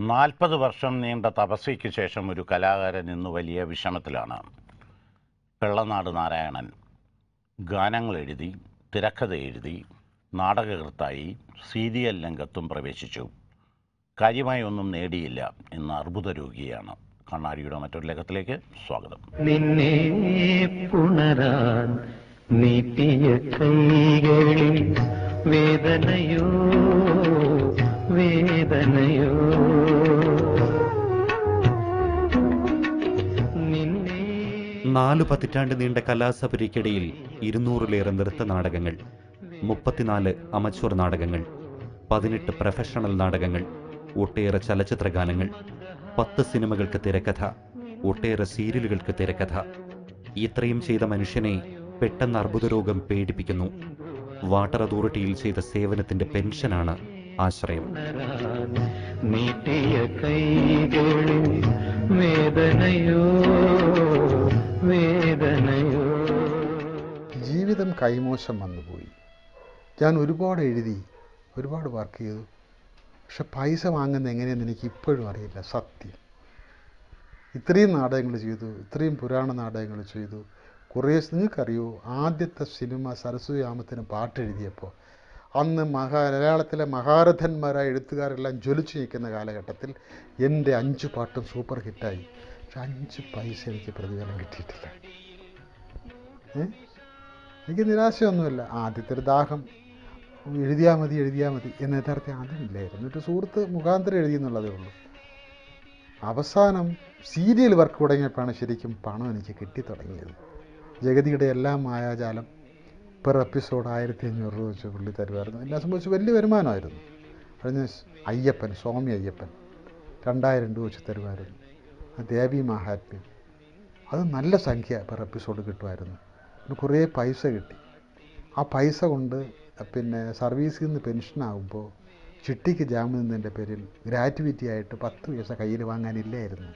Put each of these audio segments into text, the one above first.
നാൽപ്പത് വർഷം നീണ്ട തപസ്യയ്ക്ക് ശേഷം ഒരു കലാകാരൻ ഇന്ന് വലിയ വിഷമത്തിലാണ് വെള്ളനാട് നാരായണൻ ഗാനങ്ങൾ എഴുതി തിരക്കഥ എഴുതി നാടകകൃത്തായി സീരിയൽ രംഗത്തും പ്രവേശിച്ചു കാര്യമായി ഒന്നും നേടിയില്ല ഇന്ന് അർബുദ രോഗിയാണ് കണ്ണാടിയുടെ മറ്റൊരു ലേഖത്തിലേക്ക് സ്വാഗതം നിന്നെ പുണരാൻ നീട്ടിയ കൈകളിൽ വേദനയോ വേദനയോ നിന്നെ നാലു പതിറ്റാണ്ട് നീണ്ട കലാസപരിക്കിടയിൽ ഇരുന്നൂറിലേറെ നൃത്ത നാടകങ്ങൾ മുപ്പത്തിനാല് അമച്വർ നാടകങ്ങൾ പതിനെട്ട് പ്രൊഫഷണൽ നാടകങ്ങൾ ഒട്ടേറെ ചലച്ചിത്ര ഗാനങ്ങൾ പത്ത് സിനിമകൾക്ക് തിരക്കഥ ഒട്ടേറെ സീരിയലുകൾക്ക് തിരക്കഥ ഇത്രയും ചെയ്ത മനുഷ്യനെ പെട്ടെന്ന് അർബുദരോഗം പേടിപ്പിക്കുന്നു വാട്ടർ അതോറിറ്റിയിൽ ചെയ്ത സേവനത്തിന്റെ പെൻഷനാണ് ആശ്രയം പുണരാൻ നീട്ടിയ കൈകളിൽ വേദനയോ വേദനയോ ജീവിതം കൈമോശം വന്നുപോയി ഞാൻ ഒരുപാട് എഴുതി ഒരുപാട് വർക്ക് ചെയ്തു പക്ഷെ പൈസ വാങ്ങുന്നത് എങ്ങനെയെന്ന് എനിക്ക് ഇപ്പോഴും അറിയില്ല സത്യം ഇത്രയും നാടകങ്ങൾ ചെയ്തു ഇത്രയും പുരാണ നാടകങ്ങൾ ചെയ്തു കുറേ നിങ്ങൾക്കറിയോ ആദ്യത്തെ സിനിമ സരസ്വതിയാമത്തിന് പാട്ടെഴുതിയപ്പോൾ അന്ന് മഹാ മലയാളത്തിലെ മഹാരഥന്മാരായ എഴുത്തുകാരെല്ലാം ജ്വലിച്ചു നിൽക്കുന്ന കാലഘട്ടത്തിൽ എൻ്റെ അഞ്ച് പാട്ടും സൂപ്പർ ഹിറ്റായി പക്ഷെ അഞ്ച് പൈസ എനിക്ക് പ്രതിഫലം കിട്ടിയിട്ടില്ല ഏ എനിക്ക് നിരാശയൊന്നുമില്ല ആദ്യത്തെ ഒരു ദാഹം എഴുതിയാൽ മതി എഴുതിയാൽ മതി എന്ന യഥാർത്ഥം അതുമില്ലായിരുന്നു ഒരു സുഹൃത്ത് മുഖാന്തരം എഴുതി എന്നുള്ളതേ ഉള്ളൂ അവസാനം സീരിയൽ വർക്ക് തുടങ്ങിയപ്പോഴാണ് ശരിക്കും പണം എനിക്ക് കിട്ടിത്തുടങ്ങിയത് ജഗതിയുടെ എല്ലാ മായാജാലം പെർ എപ്പിസോഡ് ആയിരത്തി അഞ്ഞൂറ് രൂപ വെച്ച് പുള്ളി തരുമായിരുന്നു എന്നെ സംബന്ധിച്ച് വലിയ വരുമാനമായിരുന്നു കഴിഞ്ഞ അയ്യപ്പൻ സ്വാമി അയ്യപ്പൻ രണ്ടായിരം രൂപ വെച്ച് തരുമായിരുന്നു ആ ദേവി മഹാത്മ്യം അത് നല്ല സംഖ്യ പെർ എപ്പിസോഡ് കിട്ടുമായിരുന്നു പിന്നെ കുറേ പൈസ കിട്ടി ആ പൈസ കൊണ്ട് പിന്നെ സർവീസിൽ നിന്ന് പെൻഷനാകുമ്പോൾ ചിട്ടിക്ക് ജാമ്യം നിന്നതിൻ്റെ പേരിൽ ഗ്രാറ്റുവിറ്റി ആയിട്ട് പത്ത് പൈസ കയ്യിൽ വാങ്ങാനില്ലായിരുന്നു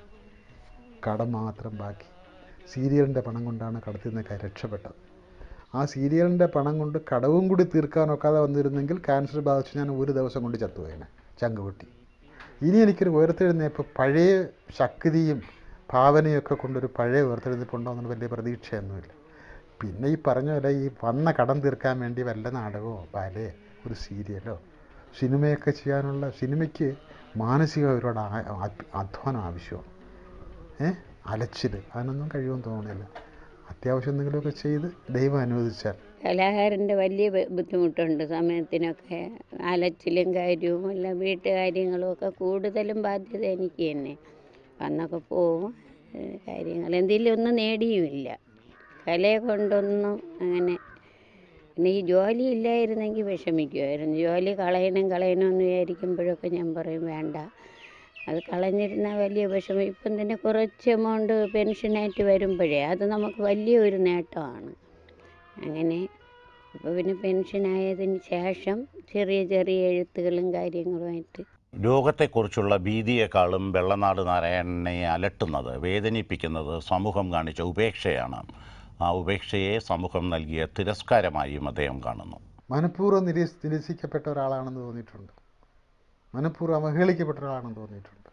കടം മാത്രം ബാക്കി സീരിയലിൻ്റെ പണം കൊണ്ടാണ് കടത്തിൽ നിന്നൊക്കെ രക്ഷപ്പെട്ടത് ആ സീരിയലിൻ്റെ പണം കൊണ്ട് കടവും കൂടി തീർക്കാൻ ഒക്കാതെ വന്നിരുന്നെങ്കിൽ ക്യാൻസർ ബാധിച്ച് ഞാൻ ഒരു ദിവസം കൊണ്ട് ചത്തുപോയേനെ ചങ്ക് പൊട്ടി ഇനി എനിക്കൊരു ഉയർത്തെഴുന്നേപ്പ് പഴയ ശക്തിയും ഭാവനയൊക്കെ കൊണ്ടൊരു പഴയ ഉയർത്തെഴുന്നേപ്പ് ഉണ്ടോയെന്ന് വലിയ പ്രതീക്ഷയൊന്നുമില്ല പിന്നെ ഈ പറഞ്ഞ പോലെ ഈ വന്ന കടം തീർക്കാൻ വേണ്ടി വല്ല നാടകമോ ബാലയോ ഒരു സീരിയലോ സിനിമയൊക്കെ ചെയ്യാനുള്ള സിനിമയ്ക്ക് മാനസിക ഒരുപാട് ആ- ആ- അധ്വാനം ആവശ്യമാണ് ഏ അലച്ചിൽ അതിനൊന്നും കഴിയുമെന്ന് തോന്നുന്നില്ല അത്യാവശ്യം എന്തെങ്കിലുമൊക്കെ ചെയ്ത് ദൈവം അനുവദിച്ചാൽ കലാകാരൻ്റെ വലിയ ബ- ബുദ്ധിമുട്ടുണ്ട് സമയത്തിനൊക്കെ അലച്ചിലും കാര്യവും എല്ലാം വീട്ടുകാര്യങ്ങളും ഒക്കെ കൂടുതലും ബാധ്യത എനിക്ക് തന്നെ വന്നൊക്കെ പോവും ഏഹ് കാര്യങ്ങൾ എന്തെങ്കിലും ഒന്നും നേടിയുമില്ല കലയെ കൊണ്ടൊന്നും അങ്ങനെ പിന്നെ ഈ ജോലി ഇല്ലായിരുന്നെങ്കിൽ വിഷമിക്കുമായിരുന്നു ജോലി കളയണം കളയണം എന്ന് വിചാരിക്കുമ്പോഴൊക്കെ ഞാൻ പറയും വേണ്ട അത് കളഞ്ഞിരുന്ന വലിയ വിഷമം ഇപ്പം തന്നെ കുറച്ച് എമൗണ്ട് പെൻഷനായിട്ട് വരുമ്പോഴേ അത് നമുക്ക് വലിയൊരു നേട്ടമാണ് അങ്ങനെ അപ്പോൾ പിന്നെ പെൻഷനായതിന് ശേഷം ചെറിയ ചെറിയ എഴുത്തുകളും കാര്യങ്ങളുമായിട്ട് രോഗത്തെക്കുറിച്ചുള്ള ഭീതിയെക്കാളും വെള്ളനാട് നാരായണനെ അലട്ടുന്നത് വേദനിപ്പിക്കുന്നത് സമൂഹം കാണിച്ച ഉപേക്ഷയാണ് ആ ഉപേക്ഷയെ സമൂഹം നൽകിയ തിരസ്കാരമായും അദ്ദേഹം കാണുന്നു മനഃപൂർവ്വം നിരസ് നിരസിക്കപ്പെട്ട ഒരാളാണെന്ന് തോന്നിയിട്ടുണ്ട് മനഃപൂർവ്വം അവഹേളിക്കപ്പെട്ട ഒരാളാണെന്ന് തോന്നിയിട്ടുണ്ട്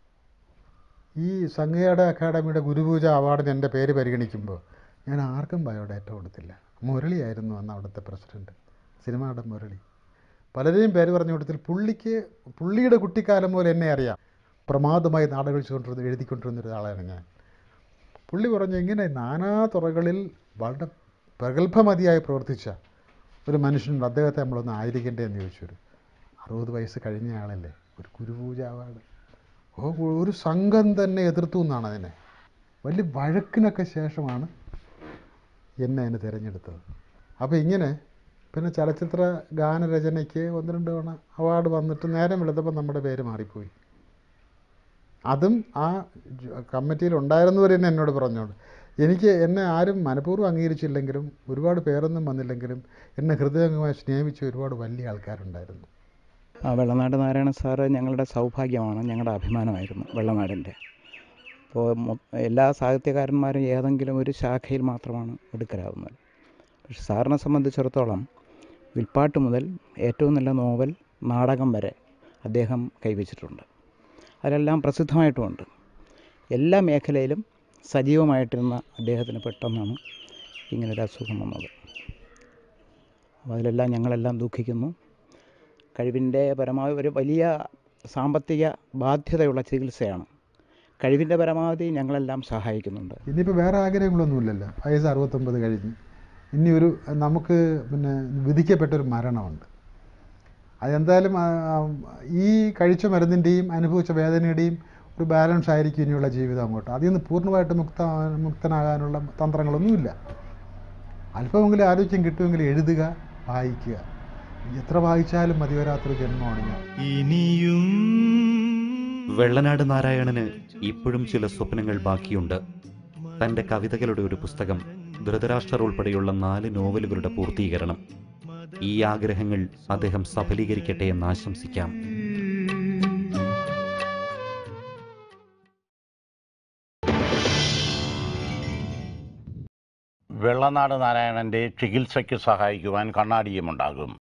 ഈ സംഗീത അക്കാദമിയുടെ ഗുരുപൂജ അവാർഡിന് എൻ്റെ പേര് പരിഗണിക്കുമ്പോൾ ഞാൻ ആർക്കും ബയോഡാറ്റ കൊടുത്തില്ല മുരളിയായിരുന്നു അന്ന് അവിടുത്തെ പ്രസിഡൻറ്റ് സിനിമയുടെ മുരളി പലരെയും പേര് പറഞ്ഞു കൊടുത്തിൽ പുള്ളിക്ക് പുള്ളിയുടെ കുട്ടിക്കാലം പോലെ എന്നെ അറിയാം പ്രമാദമായി നാടകം ചെയ്തുകൊണ്ടിരുന്ന എഴുതിക്കൊണ്ടിരുന്ന ഒരാളാണ് ഞാൻ പുള്ളി പറഞ്ഞു ഇങ്ങനെ നാനാ തുറകളിൽ വളരെ പ്രഗത്ഭമതിയായി പ്രവർത്തിച്ച ഒരു മനുഷ്യനുണ്ട് അദ്ദേഹത്തെ നമ്മളൊന്ന് ആയിരിക്കണ്ടേന്ന് ചോദിച്ചു ഒരു അറുപത് വയസ്സ് കഴിഞ്ഞ ആളല്ലേ ഒരു ഗുരുപൂജ അവാർഡ് ഓ ഒരു സംഘം തന്നെ എതിർത്തു എന്നാണ് അതിനെ വലിയ വഴക്കിനൊക്കെ ശേഷമാണ് എന്നെ അതിന് തിരഞ്ഞെടുത്തത് അപ്പോൾ ഇങ്ങനെ പിന്നെ ചലച്ചിത്ര ഗാനരചനയ്ക്ക് ഒന്ന് രണ്ട് തവണ അവാർഡ് വന്നിട്ട് നേരം വെളുത്തപ്പോൾ നമ്മുടെ പേര് മാറിപ്പോയി അതും ആ ജ- കമ്മിറ്റിയിൽ ഉണ്ടായിരുന്നവർ തന്നെ എന്നോട് പറഞ്ഞോണ്ട് എനിക്ക് എന്നെ ആരും മനഃപൂർവ്വം അംഗീകരിച്ചില്ലെങ്കിലും ഒരുപാട് പേരൊന്നും വന്നില്ലെങ്കിലും എന്നെ ഹൃദയംഗമായി സ്നേഹിച്ച ഒരുപാട് വലിയ ആൾക്കാരുണ്ടായിരുന്നു ആ വെള്ളനാട് നാരായണ സാറ് ഞങ്ങളുടെ സൗഭാഗ്യമാണ് ഞങ്ങളുടെ അഭിമാനമായിരുന്നു വെള്ളനാടിൻ്റെ അപ്പോൾ മൊ- എല്ലാ സാഹിത്യകാരന്മാരും ഏതെങ്കിലും ഒരു ശാഖയിൽ മാത്രമാണ് എടുക്കലാവുന്നത് പക്ഷെ സാറിനെ സംബന്ധിച്ചിടത്തോളം വിൽപ്പാട്ട് മുതൽ ഏറ്റവും നല്ല നോവൽ നാടകം വരെ അദ്ദേഹം കൈവച്ചിട്ടുണ്ട് അതിലെല്ലാം പ്രസിദ്ധമായിട്ടുമുണ്ട് എല്ലാ മേഖലയിലും സജീവമായിട്ടിരുന്ന അദ്ദേഹത്തിന് പെട്ടെന്നാണ് ഇങ്ങനൊരു അസുഖം വന്നത് അപ്പോൾ അതിലെല്ലാം ഞങ്ങളെല്ലാം ദുഃഖിക്കുന്നു കഴിവിൻ്റെ പരമാവധി ഒരു വലിയ സാമ്പത്തിക ബാധ്യതയുള്ള ചികിത്സയാണ് കഴിവിൻ്റെ പരമാവധി ഞങ്ങളെല്ലാം സഹായിക്കുന്നുണ്ട് ഇനിയിപ്പോൾ വേറെ ആഗ്രഹങ്ങളൊന്നുമില്ലല്ലോ വയസ്സ് അറുപത്തൊമ്പത് കഴിഞ്ഞ് ഇനി ഒരു നമുക്ക് പിന്നെ വിധിക്കപ്പെട്ടൊരു മരണമുണ്ട് അതെന്തായാലും ആ, ആ, ഈ കഴിച്ച മരുന്നിൻ്റെയും അനുഭവിച്ച വേദനയുടെയും ഒരു ബാലൻസ് ആയിരിക്കും ഇനിയുള്ള ജീവിതം അങ്ങോട്ട് അതിൽ നിന്ന് പൂർണ്ണമായിട്ട് മുക്ത മുക്തനാകാനുള്ള തന്ത്രങ്ങളൊന്നുമില്ല അല്പമെങ്കിലും ആരോഗ്യം കിട്ടുമെങ്കിൽ എഴുതുക വായിക്കുക എത്ര വായിച്ചാലും മതി വരാത്തൊരു ജന്മമാണ് ഞാൻ ഇനിയും വെള്ളനാട് നാരായണന് ഇപ്പോഴും ചില സ്വപ്നങ്ങൾ ബാക്കിയുണ്ട് തന്റെ കവിതകളുടെ ഒരു പുസ്തകം ധൃതരാഷ്ട്രർ ഉൾപ്പെടെയുള്ള നാല് നോവലുകളുടെ പൂർത്തീകരണം ഈ ആഗ്രഹങ്ങൾ അദ്ദേഹം സഫലീകരിക്കട്ടെ എന്ന് ആശംസിക്കാം വെള്ളനാട് നാരായണൻ്റെ ചികിത്സയ്ക്ക് സഹായിക്കുവാൻ കണ്ണാടിയും ഉണ്ടാകും